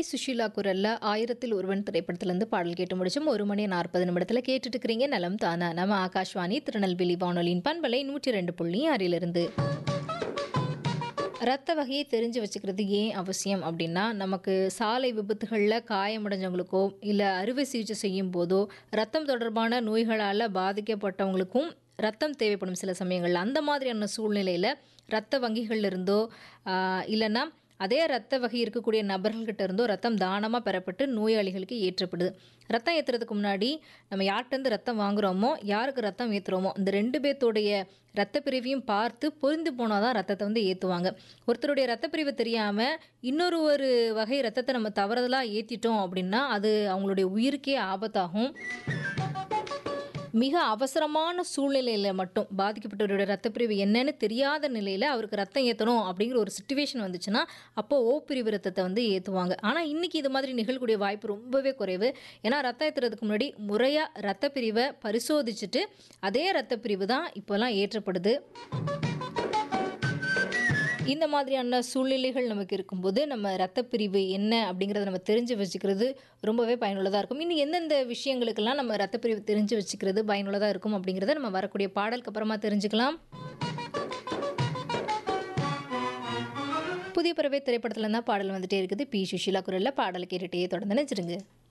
சுஷீலா குரல்ல ஆயிரத்தில் ஒருவன் திரைப்படத்திலிருந்து பாடல் கேட்டு முடிச்சோம் ஒரு மணி நாற்பது நிமிடத்தில் கேட்டுட்டு இருக்கிறீங்க நலம் தானா நம்ம ஆகாஷ்வாணி திருநெல்வேலி வானொலியின் பண்பலை நூற்றி ரெண்டு புள்ளி ஆறிலிருந்து ரத்த வகையை தெரிஞ்சு வச்சுக்கிறது ஏன் அவசியம் அப்படின்னா நமக்கு சாலை விபத்துகளில் காயமடைஞ்சவங்களுக்கோ இல்லை அறுவை சிகிச்சை செய்யும் போதோ ரத்தம் தொடர்பான நோய்களால் பாதிக்கப்பட்டவங்களுக்கும் ரத்தம் தேவைப்படும் சில சமயங்களில் அந்த மாதிரியான சூழ்நிலையில் ரத்த வங்கிகள்ல இருந்தோ ஆஹ், இல்லைன்னா அதே ரத்த வகை இருக்கக்கூடிய நபர்கள்கிட்ட இருந்தோ ரத்தம் தானமாக பெறப்பட்டு நோயாளிகளுக்கு ஏற்றப்படுது ரத்தம் ஏற்றுறதுக்கு முன்னாடி நம்ம யார்கிட்டருந்து ரத்தம் வாங்குறோமோ யாருக்கு ரத்தம் ஏற்றுறோமோ இந்த ரெண்டு பேர்த்தோடைய ரத்த பிரிவையும் பார்த்து பொருந்து போனால் தான் ரத்தத்தை வந்து ஏற்றுவாங்க ஒருத்தருடைய ரத்த பிரிவு தெரியாமல் இன்னொரு ஒரு வகை ரத்தத்தை நம்ம தவறுதலாக ஏற்றிட்டோம் அப்படின்னா அது அவங்களுடைய உயிருக்கே ஆபத்தாகும் மிக அவசரமான சூழ்நிலையில் மட்டும் பாதிக்கப்பட்டவருடைய ரத்தப்பிரிவு என்னன்னு தெரியாத நிலையில் அவருக்கு ரத்தம் ஏற்றணும் அப்படிங்கிற ஒரு சுச்சுவேஷன் வந்துச்சுன்னா அப்போ ஓ பிரிவு ரத்தத்தை வந்து ஏற்றுவாங்க ஆனால் இன்றைக்கி இது மாதிரி நிகழக்கூடிய வாய்ப்பு ரொம்பவே குறைவு ஏன்னா ரத்தம் ஏற்றுறதுக்கு முன்னாடி முறையாக ரத்த பிரிவை பரிசோதிச்சுட்டு அதே ரத்த பிரிவு தான் இப்போல்லாம் ஏற்றப்படுது இந்த மாதிரியான சூழ்நிலைகள் நமக்கு இருக்கும்போது நம்ம ரத்தப்பிரிவு என்ன அப்படிங்கிறத நம்ம தெரிஞ்சு வச்சுக்கிறது ரொம்பவே பயனுள்ளதாக இருக்கும் இன்னும் எந்தெந்த விஷயங்களுக்கெல்லாம் நம்ம ரத்தப்பிரிவு தெரிஞ்சு வச்சுக்கிறது பயனுள்ளதாக இருக்கும் அப்படிங்கிறத நம்ம வரக்கூடிய பாடலுக்கு அப்புறமா தெரிஞ்சுக்கலாம் புதிய பறவை திரைப்படத்துல தான் பாடல் வந்துட்டே இருக்குது பி சுஷீலா குரலில் பாடல் கேட்டுகிட்டே தொடர்ந்து நினைச்சிருங்க